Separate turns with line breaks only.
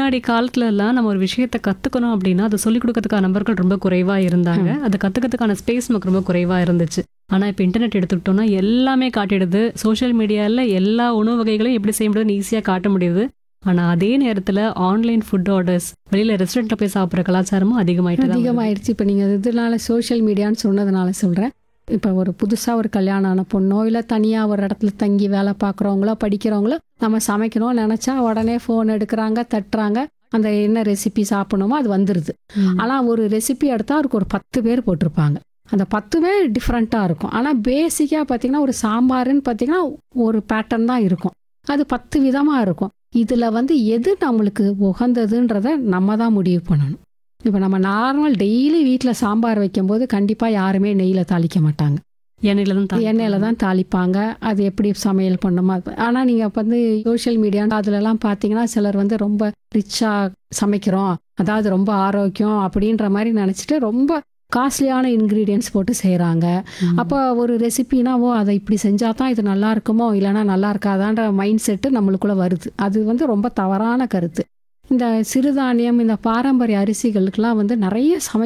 முன்னாடி காலத்துல எல்லாம் நம்ம ஒரு விஷயத்த கத்துக்கணும் அப்படின்னா அதை சொல்லிக் கொடுக்கறதுக்கான நபர்கள் ரொம்ப குறைவா இருந்தாங்க அதை கத்துக்கிறதுக்கான ஸ்பேஸ் நமக்கு ரொம்ப குறைவா இருந்துச்சு ஆனா இப்போ இன்டர்நெட் எடுத்துக்கிட்டோம்னா எல்லாமே காட்டிடுது சோஷியல் மீடியால எல்லா உணவு வகைகளையும் எப்படி செய்ய முடியுதுன்னு ஈஸியா காட்ட முடியுது ஆனா அதே நேரத்துல ஆன்லைன் ஃபுட் ஆர்டர்ஸ் வெளியில ரெஸ்டாரண்ட்ல போய் சாப்பிடுற கலாச்சாரமும் அதிகமாயிட்டு தான் வருது.
அதிகமாயிருச்சு இப்போ நீங்கள் இதனால சோஷியல் மீடியான்னு சொன்னதுனால சொல்கிறேன் இப்போ ஒரு புதுசாக ஒரு கல்யாணம் ஆன பொண்ணோ இல்லை தனியாக ஒரு இடத்துல தங்கி வேலை பார்க்குறவங்களோ படிக்கிறவங்களோ நம்ம சமைக்கணும்னு நினச்சா உடனே ஃபோன் எடுக்கிறாங்க தட்டுறாங்க அந்த என்ன ரெசிபி சாப்பிடணுமோ அது வந்துடுது
ம்.
ஆனால் ஒரு ரெசிபி எடுத்தால் அதுக்கு ஒரு பத்து பேர் போட்டிருப்பாங்க அந்த பத்துமே டிஃப்ரெண்ட்டாக இருக்கும் ஆனால் பேசிக்காக பார்த்தீங்கன்னா ஒரு சாம்பாருன்னு பார்த்தீங்கன்னா ஒரு பேட்டர்ன் தான் இருக்கும் அது பத்து விதமாக இருக்கும் இதில் வந்து எது நம்மளுக்கு உகந்ததுன்றத நம்ம தான் முடிவு பண்ணணும் இப்போ நம்ம நார்மல் டெய்லி வீட்டில் சாம்பார் வைக்கும்போது கண்டிப்பாக யாருமே நெய்யில் தாளிக்க மாட்டாங்க
எண்ணெயில தான் தாளிப்பாங்க.
எண்ணெயில் தான் தாளிப்பாங்க அது எப்படி சமையல் பண்ணுமோ ஆனால் நீங்கள் வந்து சோஷியல் மீடியா அதுலலாம் பார்த்தீங்கன்னா சிலர் வந்து ரொம்ப ரிச்சாக சமைக்கிறோம் அதாவது ரொம்ப ஆரோக்கியம் அப்படின்ற மாதிரி நினச்சிட்டு ரொம்ப காஸ்ட்லியான இன்க்ரீடியன்ஸ் போட்டு செய்கிறாங்க
ம்.
அப்போ ஒரு ரெசிபினா ஓ அதை இப்படி செஞ்சால் தான் இது நல்லா இருக்குமோ இல்லைன்னா நல்லா இருக்காதான்ற மைண்ட் செட்டு நம்மளுக்குள்ளே வருது அது வந்து ரொம்ப தவறான கருத்து இந்த சிறுதானியம் இந்த பாரம்பரிய அரிசிகளுக்கெல்லாம் வந்து நிறைய சமை